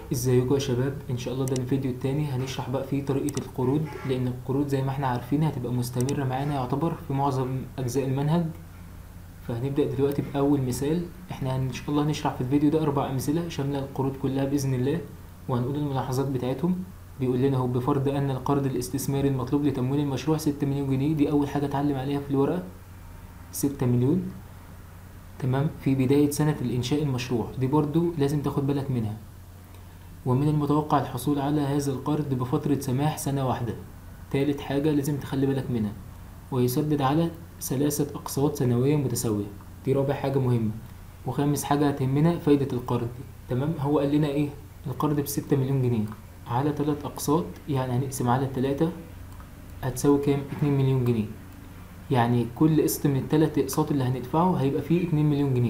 ازيكم يا شباب ان شاء الله ده الفيديو التاني هنشرح بقى فيه طريقة القروض لان القروض زي ما احنا عارفين هتبقى مستمرة معانا يعتبر في معظم اجزاء المنهج فهنبدأ دلوقتي بأول مثال احنا ان شاء الله هنشرح في الفيديو ده اربع امثلة شاملة القروض كلها بإذن الله وهنقول الملاحظات بتاعتهم بيقول لنا هو بفرض ان القرض الاستثماري المطلوب لتمويل المشروع ستة مليون جنيه دي اول حاجة اتعلم عليها في الورقة ستة مليون تمام في بداية سنة الإنشاء المشروع دي برضو لازم تاخد بالك منها ومن المتوقع الحصول على هذا القرض بفترة سماح سنة واحدة تالت حاجة لازم تخلي بالك منها ويسدد على ثلاثة أقساط سنوية متساوية دي رابع حاجة مهمة وخامس حاجة هتهمنا فايدة القرض تمام هو قال لنا ايه القرض بستة مليون جنيه على تلات أقساط يعني هنقسم على التلاتة هتساوي كام اتنين مليون جنيه يعني كل قسط من التلات أقساط اللي هندفعه هيبقى فيه اتنين مليون جنيه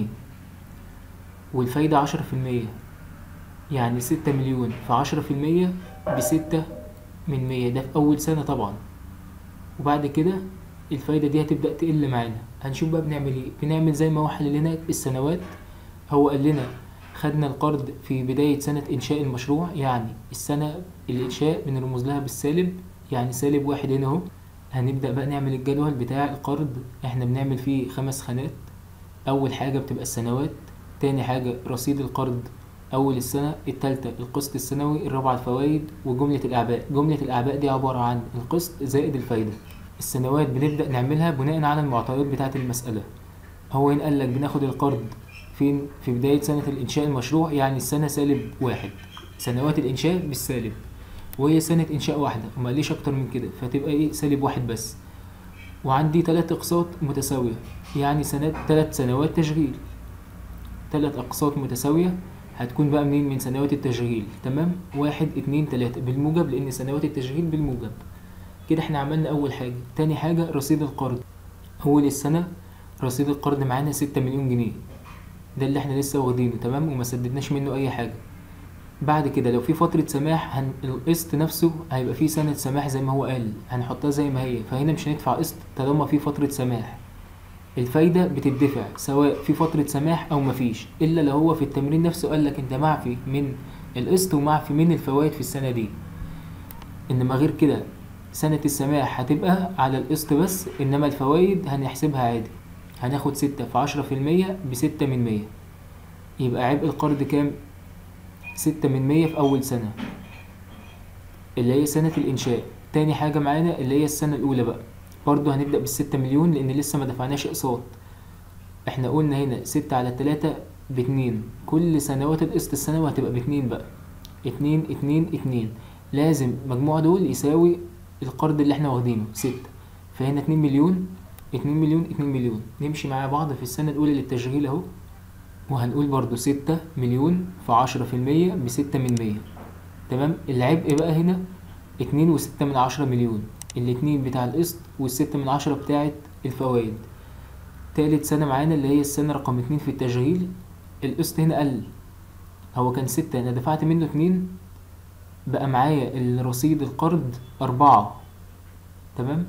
والفايدة عشرة في المية يعني ستة مليون في عشرة في المية بستة من مية ده في أول سنة طبعا وبعد كده الفايدة دي هتبدأ تقل معانا هنشوف بقى بنعمل ايه بنعمل زي ما هو حل لنا السنوات هو قال لنا خدنا القرض في بداية سنة إنشاء المشروع يعني السنة الإنشاء بنرمز لها بالسالب يعني سالب واحد هنا اهو هنبدأ بقى نعمل الجدول بتاع القرض احنا بنعمل فيه خمس خانات أول حاجة بتبقى السنوات تاني حاجة رصيد القرض أول السنة التالتة القسط السنوي الرابعة الفوائد وجملة الأعباء جملة الأعباء دي عبارة عن القسط زائد الفايدة السنوات بنبدأ نعملها بناء على المعطيات بتاعة المسألة هو هنا قال لك بناخد القرض فين في بداية سنة الإنشاء المشروع يعني السنة سالب واحد سنوات الإنشاء بالسالب وهي سنة إنشاء واحدة وما قاليش أكتر من كده فتبقى إيه سالب واحد بس وعندي تلات أقساط متساوية يعني سنة تلات سنوات تشغيل تلات أقساط متساوية هتكون بقى منين من سنوات التشغيل تمام واحد اتنين تلاتة بالموجب لأن سنوات التشغيل بالموجب كده احنا عملنا أول حاجة تاني حاجة رصيد القرض أول السنة رصيد القرض معانا ستة مليون جنيه ده اللي احنا لسه واخدينه تمام وما سددناش منه أي حاجة بعد كده لو في فترة سماح هن... القسط نفسه هيبقى فيه سنة سماح زي ما هو قال هنحطها زي ما هي فهنا مش هندفع قسط طالما في فترة سماح الفايدة بتدفع سواء في فترة سماح أو مفيش إلا لو هو في التمرين نفسه قالك أنت معفي من القسط ومعفي من الفوائد في السنة دي إنما غير كده سنة السماح هتبقى على القسط بس إنما الفوائد هنحسبها عادي هناخد ستة في عشرة في المية بستة من مية يبقى عبء القرض كام ستة من مية في أول سنة اللي هي سنة الإنشاء تاني حاجة معانا اللي هي السنة الأولى بقى برضو هنبدأ بالستة مليون لأن لسه ما دفعناش أقساط احنا قلنا هنا ستة على تلاتة باتنين كل سنوات القسط السنوي هتبقى باتنين بقى اتنين اتنين اتنين لازم مجموع دول يساوي القرض اللي احنا واخدينه ستة فهنا اتنين مليون اتنين مليون اتنين مليون نمشي مع بعض في السنة الأولى للتشغيل أهو وهنقول برضو ستة مليون في عشرة في المية بستة من مية تمام العبء بقى هنا اتنين وستة من عشرة مليون الاتنين بتاع القسط والستة من عشرة بتاعت الفوائد تالت سنة معانا اللي هي السنة رقم اتنين في التشغيل القسط هنا قل هو كان ستة أنا دفعت منه اتنين بقى معايا الرصيد القرض أربعة تمام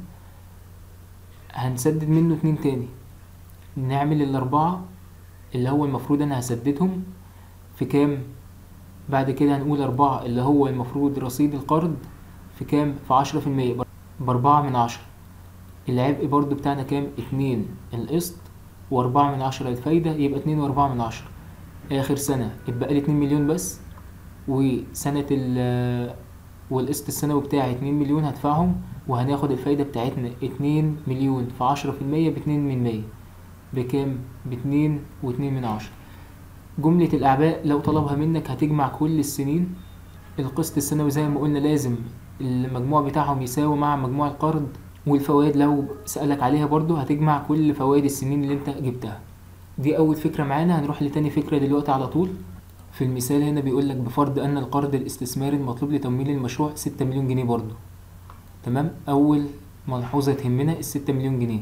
هنسدد منه اتنين تاني نعمل الأربعة اللي هو المفروض أنا هسددهم في كام بعد كده هنقول أربعة اللي هو المفروض رصيد القرض في كام في عشرة في المية بأربعة من عشرة العبء برضو بتاعنا كام اتنين القسط وأربعة من عشرة الفايدة يبقى اتنين وأربعة من عشرة آخر سنة اتبقى لي اتنين مليون بس وسنة ال والقسط السنوي بتاعي اتنين مليون هدفعهم وهناخد الفايدة بتاعتنا اتنين مليون في عشرة في المية باتنين من مية بكام باتنين واتنين من عشرة جملة الأعباء لو طلبها منك هتجمع كل السنين القسط السنوي زي ما قلنا لازم المجموع بتاعهم يساوي مع مجموع القرض والفوائد لو سألك عليها برضو هتجمع كل فوائد السنين اللي انت جبتها دي أول فكرة معانا هنروح لتاني فكرة دلوقتي على طول في المثال هنا بيقول لك بفرض أن القرض الاستثماري المطلوب لتمويل المشروع ستة مليون جنيه برضو تمام أول ملحوظة تهمنا الستة مليون جنيه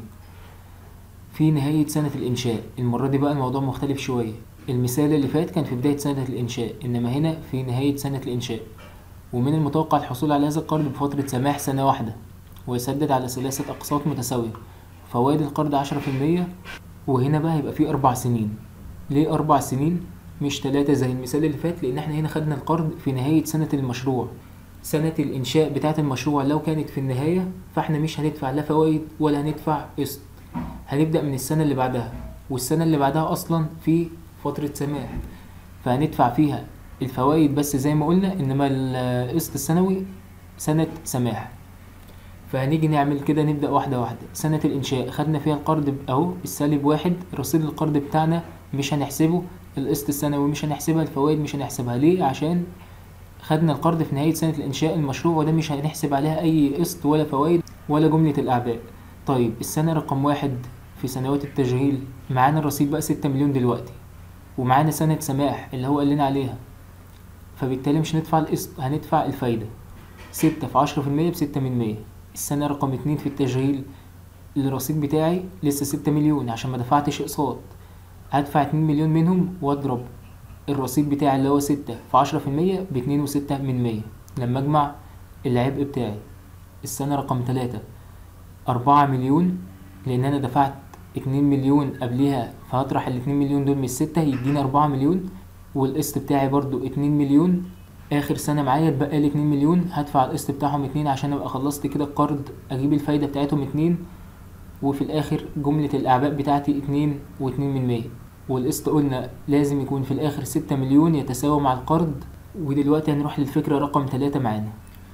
في نهاية سنة الإنشاء المرة دي بقى الموضوع مختلف شوية المثال اللي فات كان في بداية سنة الإنشاء إنما هنا في نهاية سنة الإنشاء ومن المتوقع الحصول على هذا القرض بفترة سماح سنة واحدة ويسدد على ثلاثة أقساط متساوية فوائد القرض عشرة في المية وهنا بقى هيبقى فيه أربع سنين ليه أربع سنين مش تلاتة زي المثال اللي فات لان احنا هنا خدنا القرض في نهاية سنة المشروع سنة الإنشاء بتاعة المشروع لو كانت في النهاية فاحنا مش هندفع لا فوائد ولا هندفع قسط هنبدأ من السنة اللي بعدها والسنة اللي بعدها أصلا في فترة سماح فهندفع فيها الفوائد بس زي ما قلنا إنما القسط السنوي سنة سماح فهنيجي نعمل كده نبدأ واحدة واحدة سنة الإنشاء خدنا فيها القرض ب- أهو السالب واحد رصيد القرض بتاعنا مش هنحسبه القسط السنوي مش هنحسبها الفوائد مش هنحسبها ليه عشان خدنا القرض في نهاية سنة الإنشاء المشروع وده مش هنحسب عليها أي قسط ولا فوائد ولا جملة الأعباء طيب السنة رقم واحد في سنوات التشغيل معانا الرصيد بقى ستة مليون دلوقتي ومعانا سنة سماح اللي هو قال لنا عليها فبالتالي مش هندفع القسط هندفع الفايدة ستة في عشرة في المية بستة من مية السنة رقم اتنين في التشغيل الرصيد بتاعي لسه ستة مليون عشان ما دفعتش اقساط هدفع اتنين مليون منهم واضرب الرصيد بتاعي اللي هو ستة في عشرة في المية باتنين وستة من مية لما اجمع العبء بتاعي السنة رقم تلاتة أربعة مليون لأن أنا دفعت اتنين مليون قبلها فهطرح الاتنين مليون دول من الستة يديني أربعة مليون والقسط بتاعي برضو اتنين مليون آخر سنة معايا اتبقى لي اتنين مليون هدفع القسط بتاعهم اتنين عشان أبقى خلصت كده القرض أجيب الفايدة بتاعتهم اتنين وفي الآخر جملة الأعباء بتاعتي اتنين واتنين من مية والقسط قلنا لازم يكون في الآخر ستة مليون يتساوى مع القرض ودلوقتي هنروح للفكرة رقم تلاتة معانا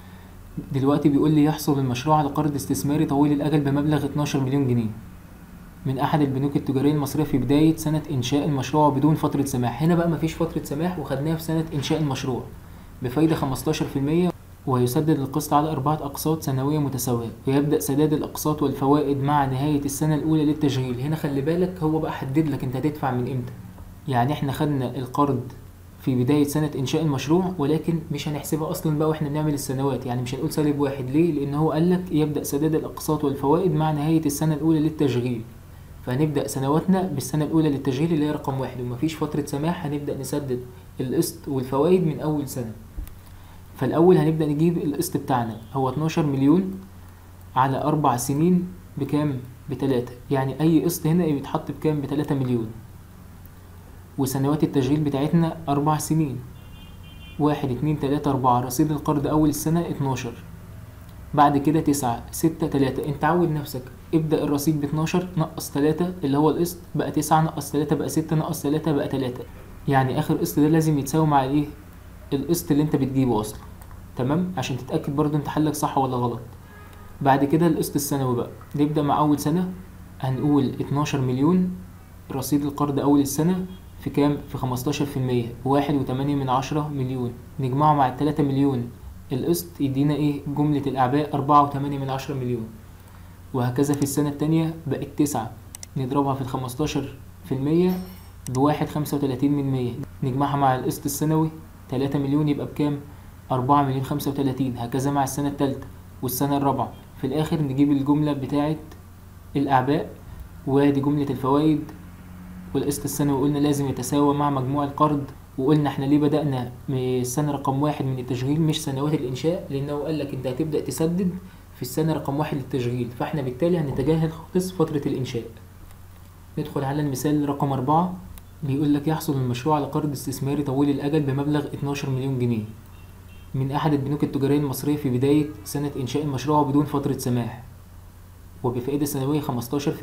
دلوقتي بيقول لي يحصل المشروع على قرض استثماري طويل الأجل بمبلغ 12 مليون جنيه من أحد البنوك التجارية المصرية في بداية سنة إنشاء المشروع بدون فترة سماح هنا بقى مفيش فترة سماح وخدناها في سنة إنشاء المشروع بفايدة 15% ويسدد القسط على أربعة أقساط سنوية متساوية ويبدأ سداد الأقساط والفوائد مع نهاية السنة الأولى للتشغيل هنا خلي بالك هو بقى حدد لك أنت هتدفع من إمتى يعني إحنا خدنا القرض في بداية سنة إنشاء المشروع ولكن مش هنحسبها أصلا بقى وإحنا بنعمل السنوات يعني مش هنقول سالب واحد ليه؟ لأن هو قال لك يبدأ سداد الأقساط والفوائد مع نهاية السنة الأولى للتشغيل فهنبدأ سنواتنا بالسنة الأولى للتشغيل اللي هي رقم واحد ومفيش فترة سماح هنبدأ نسدد القسط والفوائد من أول سنة فالأول هنبدأ نجيب القسط بتاعنا هو 12 مليون على أربع سنين بكام؟ بتلاتة يعني أي قسط هنا بيتحط بكام؟ بتلاتة مليون وسنوات التشغيل بتاعتنا أربع سنين واحد اتنين تلاتة أربعة رصيد القرض أول السنة اتناشر بعد كده تسعة ستة تلاتة انت عود نفسك ابدأ الرصيد باتناشر نقص تلاتة اللي هو القسط بقى تسعة نقص تلاتة بقى ستة نقص تلاتة بقى تلاتة يعني آخر قسط ده لازم يتساوي مع الايه القسط اللي انت بتجيبه أصلا تمام عشان تتأكد برضو انت حلك صح ولا غلط بعد كده القسط السنوي بقى نبدأ مع أول سنة هنقول اتناشر مليون رصيد القرض أول السنة في كام؟ في خمستاشر في المية واحد وتمانية من عشرة مليون نجمعه مع التلاتة مليون القسط يدينا ايه جملة الأعباء أربعة وتمانية من عشرة مليون وهكذا في السنة التانية بقت تسعة نضربها في الخمستاشر في المية بواحد خمسة وتلاتين من مية نجمعها مع القسط السنوي تلاتة مليون يبقى بكام؟ أربعة مليون خمسة وتلاتين هكذا مع السنة التالتة والسنة الرابعة في الآخر نجيب الجملة بتاعة الأعباء وادي جملة الفوائد والقسط السنوي قلنا لازم يتساوى مع مجموع القرض وقلنا احنا ليه بدأنا من السنة رقم واحد من التشغيل مش سنوات الإنشاء لأنه قال لك أنت هتبدأ تسدد في السنة رقم واحد للتشغيل فاحنا بالتالي هنتجاهل خالص فترة الإنشاء ندخل على المثال رقم أربعة بيقول لك يحصل المشروع على قرض استثماري طويل الأجل بمبلغ 12 مليون جنيه من أحد البنوك التجارية المصرية في بداية سنة إنشاء المشروع بدون فترة سماح وبفائدة سنوية 15%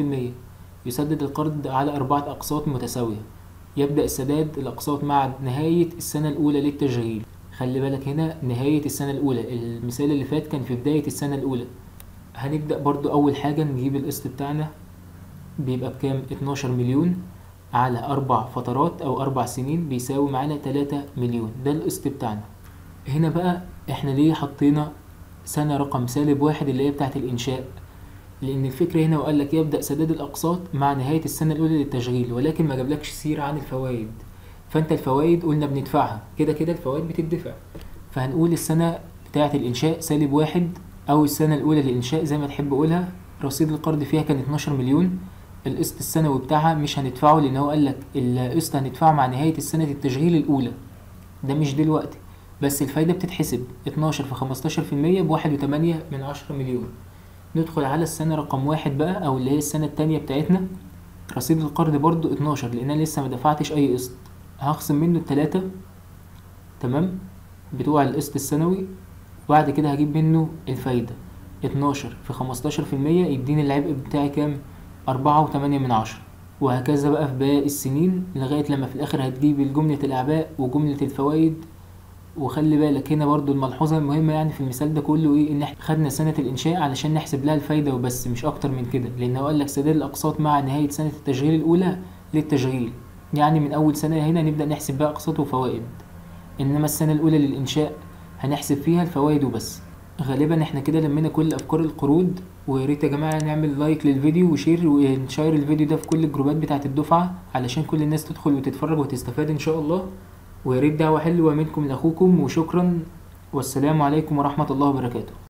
يسدد القرض على أربعة أقساط متساوية يبدأ السداد الأقساط مع نهاية السنة الأولى للتشغيل خلي بالك هنا نهاية السنة الأولى المثال اللي فات كان في بداية السنة الأولى هنبدأ برضو أول حاجة نجيب القسط بتاعنا بيبقى بكام 12 مليون على أربع فترات أو أربع سنين بيساوي معانا 3 مليون ده القسط بتاعنا هنا بقى احنا ليه حطينا سنة رقم سالب واحد اللي هي بتاعت الإنشاء لأن الفكرة هنا وقال لك يبدأ سداد الأقساط مع نهاية السنة الأولى للتشغيل ولكن ما جابلكش سيرة عن الفوائد فأنت الفوائد قلنا بندفعها كده كده الفوائد بتدفع فهنقول السنة بتاعة الإنشاء سالب واحد أو السنة الأولى للإنشاء زي ما تحب قولها رصيد القرض فيها كان 12 مليون القسط السنوي بتاعها مش هندفعه لأن هو قال لك القسط هندفعه مع نهاية السنة التشغيل الأولى ده مش دلوقتي بس الفايدة بتتحسب 12 في 15 في المية بواحد وتمانية من عشرة مليون ندخل على السنة رقم واحد بقى أو اللي هي السنة التانية بتاعتنا رصيد القرض برضو 12 لأن أنا لسه ما دفعتش أي قسط هخصم منه التلاتة تمام بتوع القسط السنوي وبعد كده هجيب منه الفايدة اتناشر في خمستاشر في المية يديني العبء بتاعي كام أربعة وتمانية من عشرة وهكذا بقى في باقي السنين لغاية لما في الآخر هتجيب جملة الأعباء وجملة الفوائد وخلي بالك هنا برضو الملحوظة المهمة يعني في المثال ده كله ايه ان احنا خدنا سنة الانشاء علشان نحسب لها الفايدة وبس مش اكتر من كده لان هو قال لك سداد الاقساط مع نهاية سنة التشغيل الاولى للتشغيل يعني من اول سنة هنا نبدأ نحسب بقى اقساط وفوائد انما السنة الاولى للانشاء هنحسب فيها الفوائد وبس غالبا احنا كده لمينا كل افكار القروض ويا ريت يا جماعه نعمل لايك للفيديو وشير ونشير الفيديو ده في كل الجروبات بتاعه الدفعه علشان كل الناس تدخل وتتفرج وتستفاد ان شاء الله ويا ريت دعوه حلوه منكم لاخوكم وشكرا والسلام عليكم ورحمه الله وبركاته